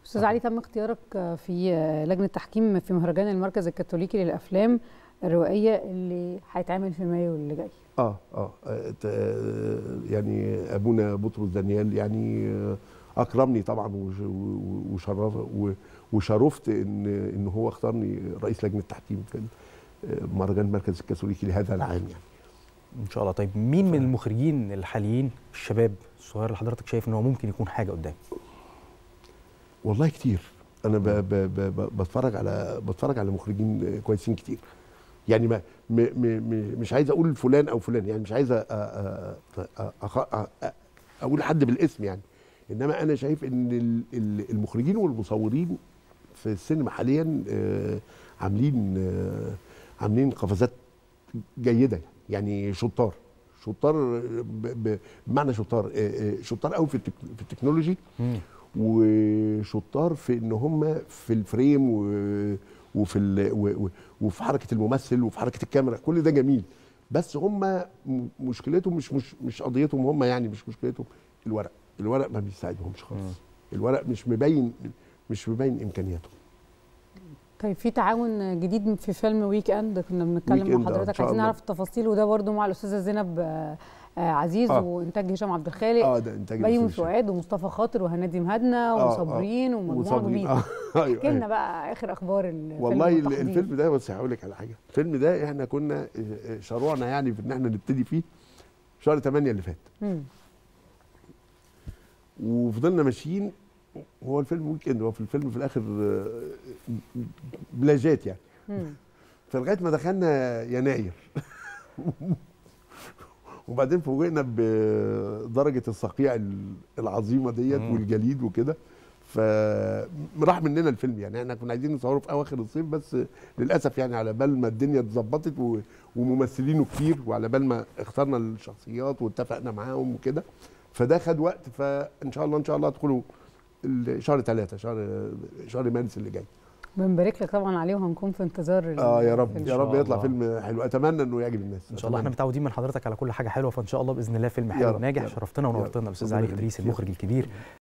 استاذ علي تم اختيارك في لجنه تحكيم في مهرجان المركز الكاثوليكي للافلام الروائيه اللي هيتعمل في مايو اللي جاي اه اه آه، ت- آه، يعني ابونا بطرس دانيال يعني آه، اكرمني طبعا وش- و- وشرف و- وشرفت ان ان هو اختارني رئيس لجنه تحكيم في آه، مهرجان المركز الكاثوليكي لهذا العام يعني ان شاء الله طيب مين من المخرجين الحاليين الشباب الصغير اللي حضرتك شايف ان هو ممكن يكون حاجه قدام والله كتير انا ب ب ب ب بتفرج على بتفرج على مخرجين كويسين كتير يعني ما م م م مش عايز اقول فلان او فلان يعني مش عايز أ- أ- أ- أخ- أ- أ- اقول حد بالاسم يعني انما انا شايف ان ال- ال- المخرجين والمصورين في السينما حاليا آه، عاملين آه، عاملين قفزات جيده يعني شطار شطار ب- ب- بمعنى شطار آه، آه، شطار قوي في التك- في التكنولوجي مم. وشطار في ان هم في الفريم و... وفي ال... و... و... وفي حركه الممثل وفي حركه الكاميرا كل ده جميل بس هم م- مشكلتهم مش مش مش قضيتهم هم يعني مش مشكلتهم الورق الورق ما بيساعدهمش مم. خالص الورق مش مبين مش مبين امكانياته طيب في تعاون جديد في فيلم ويك اند كنا ويك بنتكلم إند، مع آه، إن حضرتك شاء عايزين الله. نعرف التفاصيل وده برضو مع الاستاذه زينب آه، آه، عزيز آه. وانتاج هشام عبد الخالق اه ده انتاج بيومي الأستاذ هشام. فؤاد ومصطفى خاطر وهنادي مهدنا آه، آه. وصابرين ومجموعه وصابرين. كبيره آه، أيوة، احكي لنا أيوة. بقى اخر اخبار الفيلم والله ال- والتحضير. الفيلم ده بس هقول لك على حاجه الفيلم ده احنا كنا آه، آه، شروعنا يعني في ان احنا نبتدي فيه شهر 8 اللي فات مم. وفضلنا ماشيين هو الفيلم ويك اند هو في الفيلم في الاخر آه، بلاجات يعني مم. فلغايه ما دخلنا يناير وبعدين فوجئنا بدرجه الصقيع ال- العظيمه ديت مم. والجليد وكده فراح مننا الفيلم يعني احنا كنا عايزين نصوره في اواخر الصيف بس للاسف يعني على بال ما الدنيا اتظبطت و- وممثلينه كتير وعلى بال ما اخترنا الشخصيات واتفقنا معاهم وكده فده خد وقت فان شاء الله ان شاء الله ادخلوا ال- شهر ثلاثة شهر شهر مارس اللي جاي بنبارك لك طبعا عليه وهنكون في انتظار ال- اه يا رب الفيلم. يا شاء رب يطلع الله. فيلم حلو اتمنى انه يعجب الناس ان شاء الله احنا أتمنى. متعودين من حضرتك على كل حاجه حلوه فان شاء الله باذن الله فيلم يا حلو رب، يا وناجح رب. شرفتنا يا رب. ونورتنا الاستاذ ربنا علي يخليك. ادريس يا المخرج الكبير